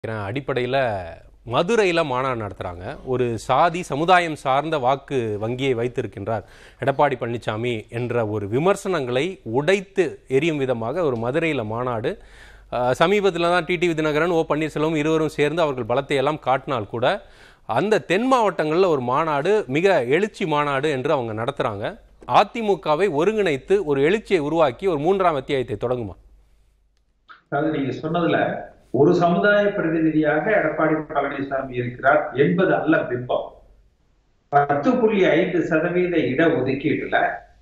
அடிப்படையில் மதுரையில் மாநாடு நடத்துகிறாங்க ஒரு சாதி சமுதாயம் சார்ந்த வாக்கு வங்கியை வைத்திருக்கின்றார் எடப்பாடி பழனிசாமி என்ற ஒரு விமர்சனங்களை உடைத்து எரியும் விதமாக ஒரு மதுரையில் மாநாடு சமீபத்தில் தான் டிடி விதிநகரன் ஓ பன்னீர்செல்வம் இருவரும் சேர்ந்து அவர்கள் பலத்தை எல்லாம் காட்டினால் கூட அந்த தென் மாவட்டங்களில் ஒரு மாநாடு மிக எழுச்சி மாநாடு என்று அவங்க நடத்துகிறாங்க அதிமுகவை ஒருங்கிணைத்து ஒரு எழுச்சியை உருவாக்கி ஒரு மூன்றாம் அத்தியாயத்தை தொடங்குமா அதாவது நீங்க சொன்னதுல ஒரு சமுதாய பிரதிநிதியாக எடப்பாடி பழனிசாமி இருக்கிறார் என்பது அல்ல பிம்பம் பத்து புள்ளி ஐந்து சதவீத இட ஒதுக்கீடுல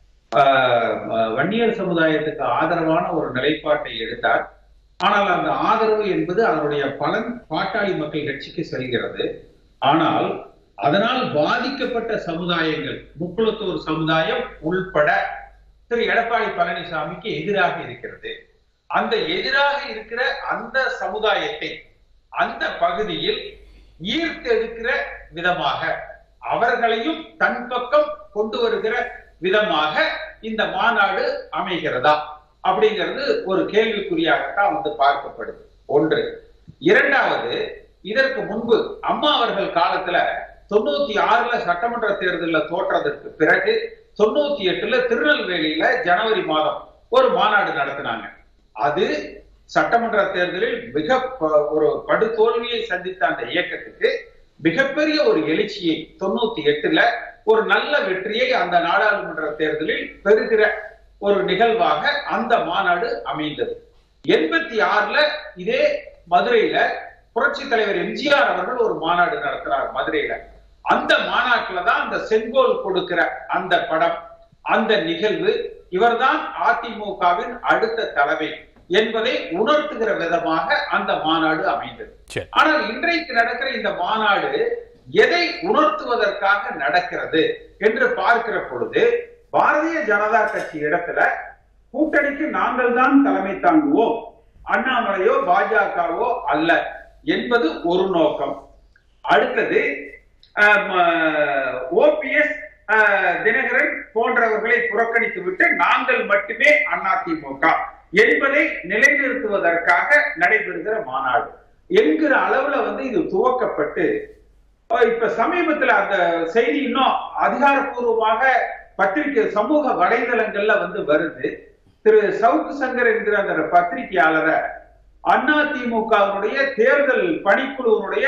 வன்னியர் சமுதாயத்துக்கு ஆதரவான ஒரு நிலைப்பாட்டை எடுத்தார் ஆனால் அந்த ஆதரவு என்பது அதனுடைய பலன் பாட்டாளி மக்கள் கட்சிக்கு செல்கிறது ஆனால் அதனால் பாதிக்கப்பட்ட சமுதாயங்கள் முக்குளத்தூர் சமுதாயம் உள்பட திரு எடப்பாடி பழனிசாமிக்கு எதிராக இருக்கிறது அந்த எதிராக இருக்கிற அந்த சமுதாயத்தை அந்த பகுதியில் ஈர்த்தெடுக்கிற விதமாக அவர்களையும் தன் பக்கம் கொண்டு வருகிற விதமாக இந்த மாநாடு அமைகிறதா அப்படிங்கிறது ஒரு கேள்விக்குறியாகத்தான் வந்து பார்க்கப்படுது ஒன்று இரண்டாவது இதற்கு முன்பு அம்மா அவர்கள் காலத்துல தொண்ணூத்தி ஆறுல சட்டமன்ற தேர்தலில் தோற்றதற்கு பிறகு தொண்ணூத்தி எட்டுல திருநெல்வேலியில ஜனவரி மாதம் ஒரு மாநாடு நடத்தினாங்க அது சட்டமன்ற தேர்தலில் மிக ஒரு படுதோல்வியை சந்தித்த அந்த இயக்கத்துக்கு மிகப்பெரிய ஒரு எழுச்சியை தொண்ணூத்தி எட்டுல ஒரு நல்ல வெற்றியை அந்த நாடாளுமன்ற தேர்தலில் பெறுகிற ஒரு நிகழ்வாக அந்த மாநாடு அமைந்தது எண்பத்தி ஆறுல இதே மதுரையில புரட்சி தலைவர் எம்ஜிஆர் அவர்கள் ஒரு மாநாடு நடத்துறார் மதுரையில அந்த மாநாட்டுல தான் அந்த செங்கோல் கொடுக்கிற அந்த படம் அந்த நிகழ்வு இவர்தான் அதிமுகவின் அடுத்த தலைமை என்பதை உணர்த்துகிற விதமாக அந்த மாநாடு அமைந்தது ஆனால் இன்றைக்கு நடக்கிற இந்த மாநாடு எதை உணர்த்துவதற்காக நடக்கிறது என்று பார்க்கிற பொழுது பாரதிய ஜனதா கட்சி இடத்துல கூட்டணிக்கு நாங்கள் தான் தலைமை தாங்குவோம் அண்ணாமலையோ பாஜகவோ அல்ல என்பது ஒரு நோக்கம் அடுத்தது ஓபிஎஸ் தினகரன் போன்றவர்களை புறக்கணித்து விட்டு நாங்கள் மட்டுமே அதிமுக என்பதை நிலைநிறுத்துவதற்காக நடைபெறுகிற மாநாடு என்கிற அளவுல வந்து இது துவக்கப்பட்டு இப்ப சமீபத்துல அந்த செய்தி இன்னும் அதிகாரப்பூர்வமாக பத்திரிகை சமூக வலைதளங்கள்ல வந்து வருது திரு சவுக்கு சங்கர் என்கிற அந்த பத்திரிகையாளரை அதிமுகவினுடைய தேர்தல் பணிக்குழுவினுடைய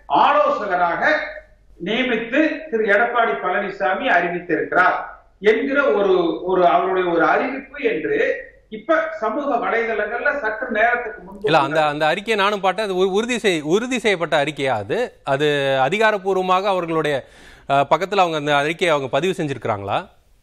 ஆலோசகராக நியமித்து திரு எடப்பாடி பழனிசாமி அறிவித்திருக்கிறார் என்கிற ஒரு ஒரு அவருடைய ஒரு அறிவிப்பு என்று இப்ப சமூக வலைதளங்கள்ல சற்று நேரத்துக்கு முன்பு இல்ல அந்த அந்த அறிக்கையை நானும் பார்த்தேன் அது உறுதி செய் உறுதி செய்யப்பட்ட அறிக்கையா அது அது அதிகாரப்பூர்வமாக அவர்களுடைய பக்கத்துல அவங்க அந்த அறிக்கையை அவங்க பதிவு செஞ்சிருக்கிறாங்களா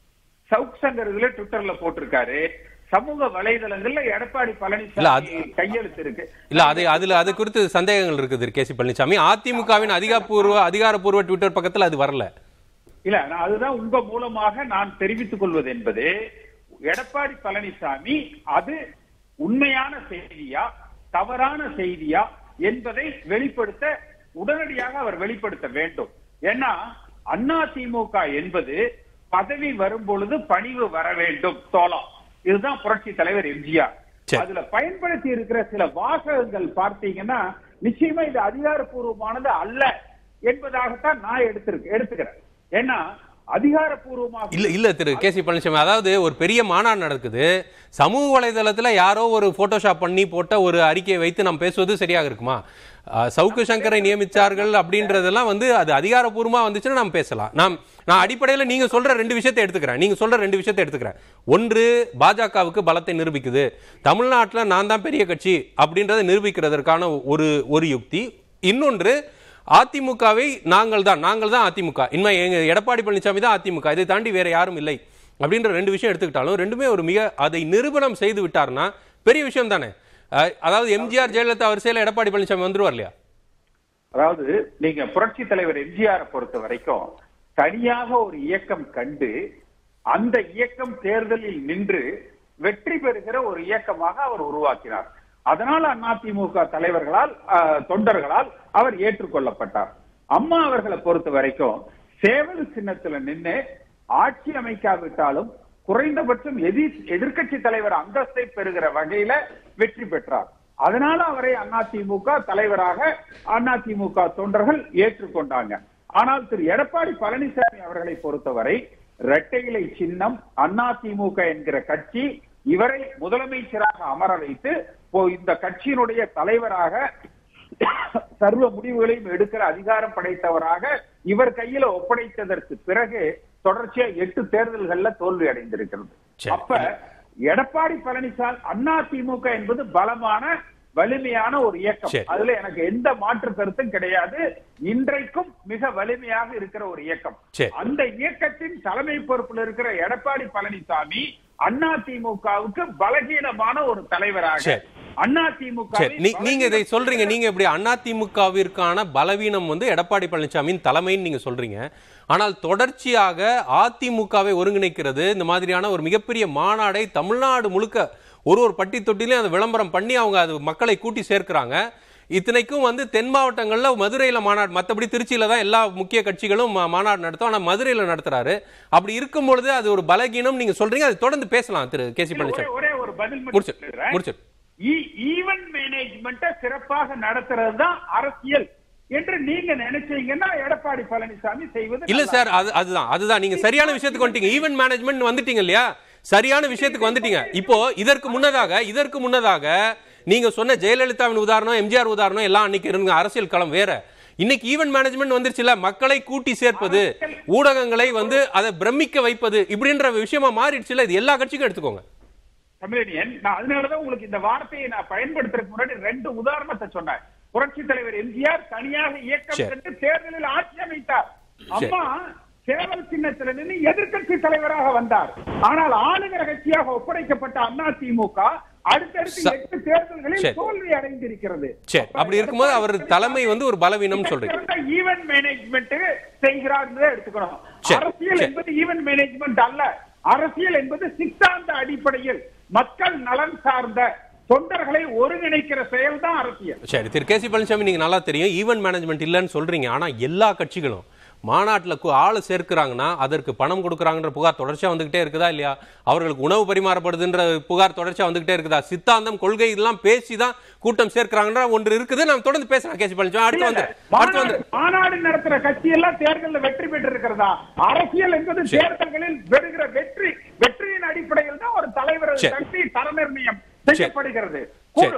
சவுக் சங்கர் இதுல ட்விட்டர்ல போட்டிருக்காரு சமூக வலைதளங்கள்ல எடப்பாடி பழனிசாமி கையெழுத்து இருக்கு இல்ல அது அதுல அது குறித்து சந்தேகங்கள் இருக்குது கே சி பழனிசாமி அதிமுகவின் அதிகாரப்பூர்வ அதிகாரப்பூர்வ ட்விட்டர் பக்கத்துல அது வரல இல்ல அதுதான் உங்க மூலமாக நான் தெரிவித்துக் கொள்வது என்பது எடப்பாடி பழனிசாமி அது உண்மையான செய்தியா தவறான செய்தியா என்பதை வெளிப்படுத்த உடனடியாக அவர் வெளிப்படுத்த வேண்டும் ஏன்னா அண்ணா திமுக என்பது பதவி வரும் பொழுது பணிவு வர வேண்டும் தோலம் இதுதான் புரட்சி தலைவர் எம்ஜிஆர் அதுல பயன்படுத்தி இருக்கிற சில வாசகங்கள் பார்த்தீங்கன்னா நிச்சயமா இது அதிகாரப்பூர்வமானது அல்ல என்பதாகத்தான் நான் எடுத்திருக்கேன் எடுத்துக்கிறேன் ஏன்னா அதிகாரப்பூர்வமாக இல்ல இல்ல திரு கே சி பழனிசாமி அதாவது ஒரு பெரிய மாநாடு நடக்குது சமூக வலைதளத்துல யாரோ ஒரு போட்டோஷாப் பண்ணி போட்ட ஒரு அறிக்கையை வைத்து நாம் பேசுவது சரியாக இருக்குமா சவுக்கு சங்கரை நியமித்தார்கள் அப்படின்றதெல்லாம் வந்து அது அதிகாரப்பூர்வமா வந்துச்சுன்னா நாம் பேசலாம் நாம் நான் அடிப்படையில் நீங்க சொல்ற ரெண்டு விஷயத்தை எடுத்துக்கிறேன் நீங்க சொல்ற ரெண்டு விஷயத்தை எடுத்துக்கிறேன் ஒன்று பாஜகவுக்கு பலத்தை நிரூபிக்குது தமிழ்நாட்டில் நான் தான் பெரிய கட்சி அப்படின்றத நிரூபிக்கிறதற்கான ஒரு ஒரு யுக்தி இன்னொன்று அதிமுகவை நாங்கள் தான் நாங்கள் தான் அதிமுக இனிமே எங்க எடப்பாடி பழனிசாமி தான் அதிமுக இதை தாண்டி வேற யாரும் இல்லை அப்படின்ற ரெண்டு விஷயம் எடுத்துக்கிட்டாலும் ரெண்டுமே ஒரு மிக அதை நிரூபணம் செய்து விட்டார்னா பெரிய விஷயம் தானே அதாவது எம்ஜிஆர் ஜெயலலிதா வரிசையில் எடப்பாடி பழனிசாமி வந்துருவார் இல்லையா அதாவது நீங்க புரட்சி தலைவர் எம்ஜிஆரை பொறுத்த வரைக்கும் தனியாக ஒரு இயக்கம் கண்டு அந்த இயக்கம் தேர்தலில் நின்று வெற்றி பெறுகிற ஒரு இயக்கமாக அவர் உருவாக்கினார் அதனால அதிமுக தலைவர்களால் தொண்டர்களால் அவர் ஏற்றுக்கொள்ளப்பட்டார் அம்மா அவர்களை பொறுத்த வரைக்கும் சேவல் சின்னத்துல நின்று ஆட்சி அமைக்காவிட்டாலும் குறைந்தபட்சம் எதிர் எதிர்கட்சி தலைவர் அந்தஸ்தை பெறுகிற வகையில வெற்றி பெற்றார் அதனால அவரை அதிமுக தலைவராக அதிமுக தொண்டர்கள் ஏற்றுக்கொண்டாங்க ஆனால் திரு எடப்பாடி பழனிசாமி அவர்களை பொறுத்தவரை இரட்டை இலை சின்னம் அதிமுக என்கிற கட்சி இவரை முதலமைச்சராக அமர வைத்து இப்போ இந்த கட்சியினுடைய தலைவராக சர்வ முடிவுகளையும் எடுக்கிற அதிகாரம் படைத்தவராக இவர் கையில ஒப்படைத்ததற்கு பிறகு தொடர்ச்சியா எட்டு தேர்தல்கள்ல தோல்வி அடைந்திருக்கிறது சரி. அப்ப எடப்பாடி பழனிசாமி அதிமுக என்பது பலமான வலிமையான ஒரு இயக்கம் சரி. அதுல எனக்கு எந்த மாற்று கருத்தும் கிடையாது இன்றைக்கும் மிக வலிமையாக இருக்கிற ஒரு இயக்கம் சரி. அந்த இயக்கத்தின் தலைமை பொறுப்பில் இருக்கிற எடப்பாடி பழனிசாமி அதிமுகவுக்கு பலகீனமான ஒரு தலைவராக சரி. அதிமுக சரி நீ- நீங்க இதை சொல்றீங்க நீங்க இப்படி அதிமுகவிற்கான பலவீனம் வந்து எடப்பாடி பழனிசாமியின் தலைமைன்னு நீங்க சொல்றீங்க ஆனால் தொடர்ச்சியாக அதிமுகவை ஒருங்கிணைக்கிறது இந்த மாதிரியான ஒரு மிகப்பெரிய மாநாடை தமிழ்நாடு முழுக்க ஒரு ஒரு பட்டி தொட்டிலையும் அதை விளம்பரம் பண்ணி அவங்க அது மக்களை கூட்டி சேர்க்கிறாங்க இத்தனைக்கும் வந்து தென் மாவட்டங்கள்ல மதுரையில மாநாடு மத்தபடி திருச்சியில தான் எல்லா முக்கிய கட்சிகளும் மா- மாநாடு நடத்தும் ஆனா மதுரையில நடத்துறாரு அப்படி இருக்கும் பொழுது அது ஒரு பலகீனம் நீங்க சொல்றீங்க அதை தொடர்ந்து பேசலாம் திரு கே சி ஒரே பழனிசாமி ஒரே ஒரு பதில் மட்டும் முடிச்சு சொல்லிடுறேன். முடிச்சு ஈ- ஈவென்ட் மேனேஜ்மெண்ட்டை சிறப்பாக நடத்துறது தான் அரசியல் என்று நீங்க நினைச்சீங்கன்னா எடப்பாடி பழனிசாமி செய்வது இல்ல நல்லா சார் அது அதுதான் அதுதான் நீங்க சரியான விஷயத்துக்கு வந்துட்டீங்க ஈவென்ட் மேனேஜ்மெண்ட் வந்துட்டீங்க இல்லையா சரியான விஷயத்துக்கு வந்துட்டீங்க இப்போ இதற்கு முன்னதாக இதற்கு முன்னதாக நீங்க சொன்ன ஜெயலலிதாவின் உதாரணம் எம்ஜிஆர் உதாரணம் எல்லாம் அன்னைக்கு இருங்க அரசியல் களம் வேற இன்னைக்கு ஈவென்ட் மேனேஜ்மெண்ட் வந்துருச்சுல மக்களை கூட்டி சேர்ப்பது ஊடகங்களை வந்து அதை பிரமிக்க வைப்பது இப்படின்ற விஷயமா மாறிடுச்சுல இது எல்லா கட்சிக்கும் எடுத்துக்கோங்க தமிழனியன் நான் அதனாலதான் உங்களுக்கு இந்த வார்த்தையை நான் பயன்படுத்துறதுக்கு முன்னாடி ரெண்டு உதாரணத்தை சொன்னேன் புரட்சி தலைவர் எம்ஜிஆர் தனியாக இயக்கம் சரி. கண்டு தேர்தலில் ஆட்சி அமைத்தார் அம்மா சேவல் சின்னத்தில் நின்று எதிர்க்கட்சி தலைவராக வந்தார் ஆனால் ஆளுகிற கட்சியாக ஒப்படைக்கப்பட்ட அதிமுக அடுத்தடுத்து ச- எட்டு தேர்தல்களில் சரி. தோல்வி அடைந்திருக்கிறது சரி அப்படி இருக்கும்போது அவர் தலைமை வந்து ஒரு பலவீனம் சொல்றீங்க ஈவென்ட் மேனேஜ்மெண்ட் செய்கிறார் எடுத்துக்கணும் சரி, அரசியல் சரி. என்பது ஈவென்ட் மேனேஜ்மெண்ட் அல்ல அரசியல் என்பது சித்தாந்த அடிப்படையில் மக்கள் நலன் சார்ந்த தொண்டர்களை ஒருங்கிணைக்கிற செயல் தான் அரசியல் சரி திரு கேசி பழனிசாமி நீங்க நல்லா தெரியும் ஈவென்ட் மேனேஜ்மெண்ட் இல்லைன்னு சொல்றீங்க ஆனா எல்லா கட்சிகளும் மாநாட்டுல கு- ஆளு சேர்க்கிறாங்கன்னா அதற்கு பணம் கொடுக்குறாங்கன்ற புகார் தொடர்ச்சியா வந்துகிட்டே இருக்குதா இல்லையா அவர்களுக்கு உணவு பரிமாறப்படுதுன்ற புகார் தொடர்ச்சியா வந்துகிட்டே இருக்குதா சித்தாந்தம் கொள்கை இதெல்லாம் பேசி தான் கூட்டம் சேர்க்கிறாங்கன்ற ஒன்று இருக்குது நம்ம தொடர்ந்து பேசலாம் கேசி பழனிசாமி அடுத்து வந்து அடுத்து வந்து மாநாடு- மாநாடு நடத்துற கட்சி எல்லாம் தேர்தலில் வெற்றி பெற்று இருக்கிறதா அரசியல் என்பது சரி. தேர்தல்களில் பெறுகிற வெற்றி வெற்றியின் அடிப்படையில் தான் ஒரு தலைவர் சரி. கட்சி தர நிர்ணயம் செய்யப்படுகிறது சரி.